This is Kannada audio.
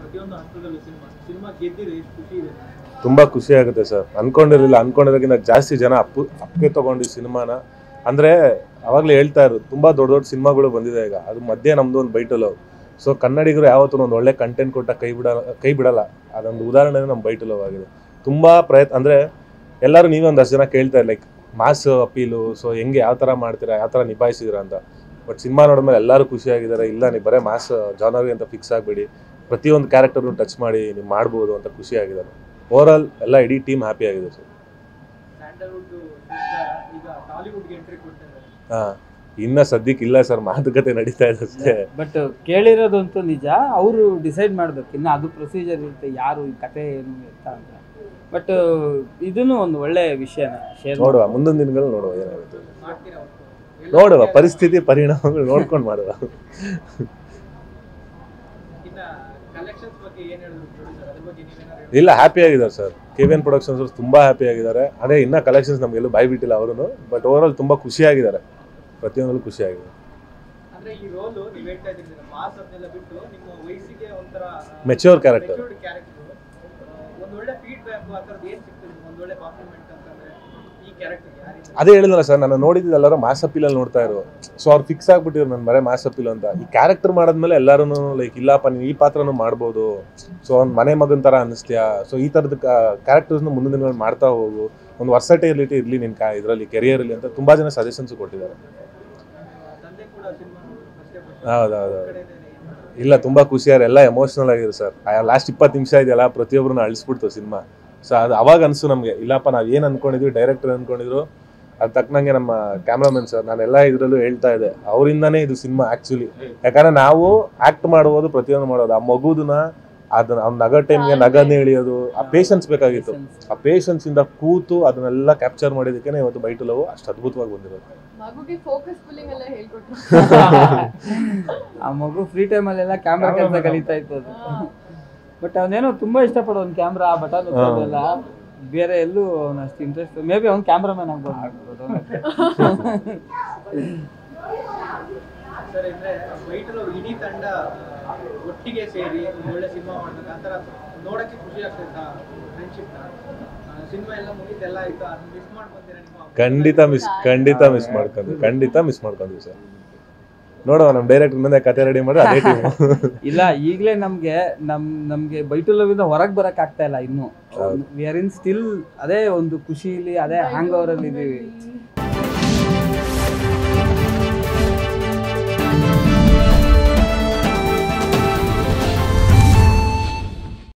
ಪ್ರತಿಯೊಂದು ಹಂತದಲ್ಲೂ ಸಿನಿಮಾ ಸಿನಿಮಾ ಗೆದ್ದಿದೆ ಎಷ್ಟು ಖುಷಿ ಇದೆ ತುಂಬ ಖುಷಿ ಆಗುತ್ತೆ ಸರ್ ಅನ್ಕೊಂಡಿರಲಿಲ್ಲ ಅನ್ಕೊಂಡಿರೋಕ್ಕಿಂತ ಜಾಸ್ತಿ ಜನ ಅಪ್ಪು ಅಪ್ಪಿಗೆ ತೊಗೊಂಡು ಈ ಸಿನಿಮಾನ ಅಂದರೆ ಅವಾಗಲೇ ಹೇಳ್ತಾ ಇರೋದು ತುಂಬ ದೊಡ್ಡ ದೊಡ್ಡ ಸಿನಿಮಾಗಳು ಬಂದಿದೆ ಈಗ ಅದು ಮಧ್ಯೆ ನಮ್ಮದು ಒಂದು ಬೈಟು ಸೊ ಕನ್ನಡಿಗರು ಯಾವತ್ತೂ ಒಂದು ಒಳ್ಳೆ ಕಂಟೆಂಟ್ ಕೊಟ್ಟ ಕೈ ಬಿಡಲ್ಲ ಕೈ ಬಿಡಲ್ಲ ಅದೊಂದು ಉದಾಹರಣೆ ನಮ್ಮ ಬೈಟು ಲವ್ ಆಗಿದೆ ತುಂಬ ಪ್ರಯತ್ನ ಅಂದರೆ ಎಲ್ಲರೂ ನೀವೇ ಒಂದಷ್ಟು ಜನ ಕೇಳ್ತಾರೆ ಲೈಕ್ ಮಾಸ್ ಅಪೀಲು ಸೊ ಹೆಂಗೆ ಯಾವ ಥರ ಮಾಡ್ತೀರಾ ಯಾವ ಥರ ನಿಭಾಯಿಸಿದ್ದೀರಾ ಅಂತ ಬಟ್ ಸಿನಿಮಾ ನೋಡಿದ್ಮೇಲೆ ಎಲ್ಲರೂ ಖುಷಿಯಾಗಿದ್ದಾರೆ ಇಲ್ಲ ನೀವು ಬರೀ ಮಾಸ್ ಜಾನರ್ಗೆ ಅಂತ ಫಿಕ್ಸ್ ಆಗಬೇಡಿ ಪ್ರತಿಯೊಂದು ಕ್ಯಾರೆಕ್ಟರ್ನು ಟಚ್ ಮಾಡಿ ನೀವು ಮಾಡ್ಬೋದು ಅಂತ ಖುಷಿಯಾಗಿದ್ದಾರೆ ಓವರಾಲ್ ಎಲ್ಲ ಇಡೀ ಟೀಮ್ ಹ್ಯಾಪಿ ಆಗಿದೆ ಸರ್ ಸ್ಯಾಂಡಲ್ವುಡ್ ಈಗ ಟಾಲಿವುಡ್ಗೆ ಎಂಟ್ರಿ ಕೊಡ್ತಿದ್ದಾರೆ ಹಾಂ ಇನ್ನ ಸದ್ಯಕ್ಕೆ ಇಲ್ಲ ಸರ್ ಮಾತುಕತೆ ನಡೀತಾ ಇದೆ ಅಷ್ಟೇ ಬಟ್ ಕೇಳಿರೋದಂತೂ ನಿಜ ಅವರು ಡಿಸೈಡ್ ಮಾಡ್ಬೇಕು ಇನ್ನು ಅದು ಪ್ರೊಸೀಜರ್ ಇರುತ್ತೆ ಯಾರು ಈ ಕತೆ ಏನು ಎತ್ತ ಅಂತ ಬಟ್ ಇದನ್ನು ಒಂದು ಒಳ್ಳೆ ವಿಷಯನೇ ಶೇರ್ ನೋಡುವ ಮುಂದಿನ ದಿನಗಳು ನೋಡುವ ಏನಾಗುತ್ತೆ ಮಾಡ್ತೀರಾ ಅವತ್ತು ನೋಡುವ ಪರಿಸ್ಥಿತಿ ಪರಿಣಾಮಗಳು ನೋಡ್ಕೊಂಡು ಮಾಡುವ ಇನ್ನ ಕಲೆಕ್ಷನ್ಸ್ ಬಗ್ಗೆ ಏನ್ ಹೇಳಿದ್ರು ಪ್ರೊಡ್ಯೂಸರ್ ಅದ್ರ ಬಗ್ಗೆ ನೀವೇನಾದ್ರು ಇಲ್ಲ ಹ್ಯಾಪಿ ಆಗಿದ್ದಾರೆ sir K V N productions ಅವ್ರು ತುಂಬಾ ಹ್ಯಾಪಿ ಆಗಿದ್ದಾರೆ ಅದೇ ಇನ್ನ ಕಲೆಕ್ಷನ್ಸ್ ನಮಗೆಲ್ಲೂ ಬಾಯ್ ಬಿಟ್ಟಿಲ್ಲ ಅವರು ಬಟ್ ಓವರಾಲ್ ತುಂಬಾ ಖುಷಿಯಾಗಿದ್ದಾರೆ ಪ್ರತಿಯೊಂದರಲ್ಲೂ ಖುಷಿಯಾಗಿದೆ ಅಂದ್ರೆ ಈ ರೋಲು ನೀವ್ ಹೇಳ್ತಾ ಇದ್ದೀರಿ ಮಾಸ್ ಅದನ್ನೆಲ್ಲ ಬಿಟ್ಟು ನಿಮ್ಮ ವಯಸ್ಸಿಗೆ ಒಂಥರ ಮೆಚ್ಯೂರ್ ಕ್ಯಾರೆಕ್ಟರ್ ಮೆಚೂರ್ಡ್ ಕ್ಯಾರೆಕ್ಟರ್ ಒಂದ್ ಒಳ್ಳೆ ಫೀಡ್ಬ್ಯಾಕ್ ಆ ಥರದ್ದು ಏನ್ ಸಿಗ್ತದೆ ಒಂದ್ ಒಳ್ಳೆ ಕಾಂಪ್ಲಿಮೆಂಟ್ ಅಂತಂದ್ರೆ ಈ ಕ್ಯಾರೆಕ್ಟರ್ ಯಾರಿಗೆ ಅದೇ ಹೇಳಿದ್ನಲ್ಲ ಸರ್ ನಾನು ನೋಡಿದ್ದು ಎಲ್ಲರೂ ಮಾಸ್ ಅಪೀಲಲ್ಲಿ ನೋಡ್ತಾ ಇರೋ ಸೊ ಅವ್ರು ಫಿಕ್ಸ್ ಆಗ್ಬಿಟ್ಟಿದ್ರು ನನ್ನ ಬರೇ ಮಾಸ್ ಅಪೀಲ್ ಅಂತ ಈ ಕ್ಯಾರೆಕ್ಟರ್ ಮಾಡಾದ್ಮೇಲೆ ಎಲ್ಲರೂ ಲೈಕ್ ಇಲ್ಲಪ್ಪ ನೀವು ಈ ಪಾತ್ರನೂ ಮಾಡ್ಬೋದು ಸೊ ಅವ್ನ ಮನೆ ಮಗನ ಥರ ಅನ್ನಿಸ್ತೀಯಾ ಸೊ ಈ ಥರದ ಕ್ಯಾರೆಕ್ಟರ್ಸ್ನ ಮುಂದಿನ ದಿನಗಳಲ್ಲಿ ಮಾಡ್ತಾ ಹೋಗು ಒಂದು ವರ್ಸಟೈಲಿಟಿ ಇರಲಿ ನಿನ್ನ ಕಾ ಇದರಲ್ಲಿ ಕೆರಿಯರಲ್ಲಿ ಅಂತ ತುಂಬ ಜನ ಸಜೆಷನ್ಸ್ ಕೊಟ್ಟಿದ್ದಾರೆ ತಂದೆ ಕೂಡ ಸಿನಿಮಾ ಅಷ್ಟೇ ಹೌದೌದು ಕಡೆಯಿಂದ ಇಲ್ಲ ತುಂಬ ಖುಷಿಯಾರ ಎಲ್ಲ ಎಮೋಷನಲ್ ಆಗಿರು ಸರ್ ಲಾಸ್ಟ್ ಇಪ್ಪತ್ತು ನಿಮಿಷ ಇದೆಯಲ್ಲ ಪ್ರತಿಯೊಬ್ಬರನ್ನ ಅಳಿಸ್ಬಿಡ್ತು ಸಿನಿಮಾ ಸೊ ಅದು ಅವಾಗ ಅನ್ಸು ನಮಗೆ ಇಲ್ಲಪ್ಪ ನಾವು ಏನು ಅನ್ಕೊಂಡಿದ್ವಿ ಡೈರೆಕ್ಟರ್ ಅನ್ಕೊಂಡಿದ್ರು ಅದು ತಕ್ಕನಂಗೆ ನಮ್ಮ ಕ್ಯಾಮ್ರಾಮನ್ ಸರ್ ನಾನೆಲ್ಲ ಇದರಲ್ಲೂ ಹೇಳ್ತಾ ಇದ್ದೆ ಅವರಿಂದಾನೇ ಇದು ಸಿನಿಮಾ ಆ್ಯಕ್ಚುಲಿ ಯಾಕಂದ್ರೆ ನಾವು ಆ್ಯಕ್ಟ್ ಮಾಡುವುದು ಪ್ರತಿಯೊಂದು ಮಾಡೋದು ಆ ಮಗುದನ್ನ ಅದನ್ನ ಅವ್ನ ನಗ ಟೈಮ್ಗೆ ನಗನೇ ಎಳಿಯೋದು ಆ ಪೇಷನ್ಸ್ ಬೇಕಾಗಿತ್ತು ಆ ಪೇಷನ್ಸ್ ಇಂದ ಕೂತು ಅದನ್ನೆಲ್ಲ ಕ್ಯಾಪ್ಚರ್ ಮಾಡಿದಕ್ಕೆ ಇವತ್ತು ಬೈಟು ಲವ್ ಅಷ್ಟು ಅದ್ಭುತವಾಗಿ ಬಂದಿರೋದು ಮಗುಗೆ ಫೋಕಸ್ ಪುಲ್ಲಿಂಗ್ ಎಲ್ಲ ಹೇಳ್ಕೊಟ್ರು ಆ ಮಗು ಫ್ರೀ ಟೈಮಲ್ಲೆಲ್ಲ ಕ್ಯಾಮ್ರಾ ಕೆಲಸ ಕಲಿತಾ ಇತ್ತು ಅದು ಬಟ್ ಅವನೇನೋ ತುಂಬಾ ಇಷ್ಟಪಡೋ ಒಂದು ಕ್ಯಾಮ್ರಾ ಬಟನ್ ಎಲ್ಲ ಬೇರೆ ಎಲ್ಲೂ ಅವನು ಅಷ್ಟು ಇಂಟ್ರೆಸ್ಟ್ ಮೇ ಬಿ ಅವ್ನು ಕ್ಯಾಮ್ರಾಮನ್ ಆಗ್ಬೋದು ಸರ್ ಅಂದ್ರೆ ವೈಟಲ್ ಇಡೀ ತಂಡ ಆ, ಒಟ್ಟಿಗೆ ಸೇರಿ ಒಂದು ಒಳ್ಳೆ ಸಿನಿಮಾ ಮಾಡ್ಬೇಕು ಆ ಥರ ನೋಡಕ್ಕೆ ಖುಷಿ ಆಗ್ತೈತಾ ಫ್ರೆಂಡ್ಶಿಪ್ ಸಿನಿಮಾ ಎಲ್ಲ ಮುಗಿದೆಲ್ಲ ಆಯ್ತು ಅದನ್ನ ಮಿಸ್ ಮಾಡ್ಕೊಂತೀರಾ ನಿಮ್ಮ ಖಂಡಿತ ಮಿಸ್ ಖಂಡಿತ ಮಿಸ್ ಮಾಡ್ಕೊಂಡ್ವಿ ಖಂಡಿತ ಮಿಸ್ ಮಾಡ್ಕೊಂಡ್ವಿ ಸರ್ ನೋಡುವ ನಮ್ಮ ಡೈರೆಕ್ಟರ್ ಮುಂದೆ ಕತೆ ರೆಡಿ ಮಾಡಿ ಅದೇ ಟೀಮ್ ಇಲ್ಲ ಈಗಲೇ ನಮ್ಗೆ ನಮ್ ನಮ್ಗೆ ಬೈಟು ಲವಿಂದ ಹೊರಗೆ ಬರಕ್ ಆಗ್ತಾ ಇಲ್ಲ ಇನ್ನು ವಿ ಆರ್ ಇನ್ ಸ್ಟಿಲ್ ಅದೇ ಒಂದು ಖುಷಿಲಿ ಅದೇ ಹ್ಯಾಂಗ್ ಓವರ್ ಅಲ್ಲಿ ಇದೀವಿ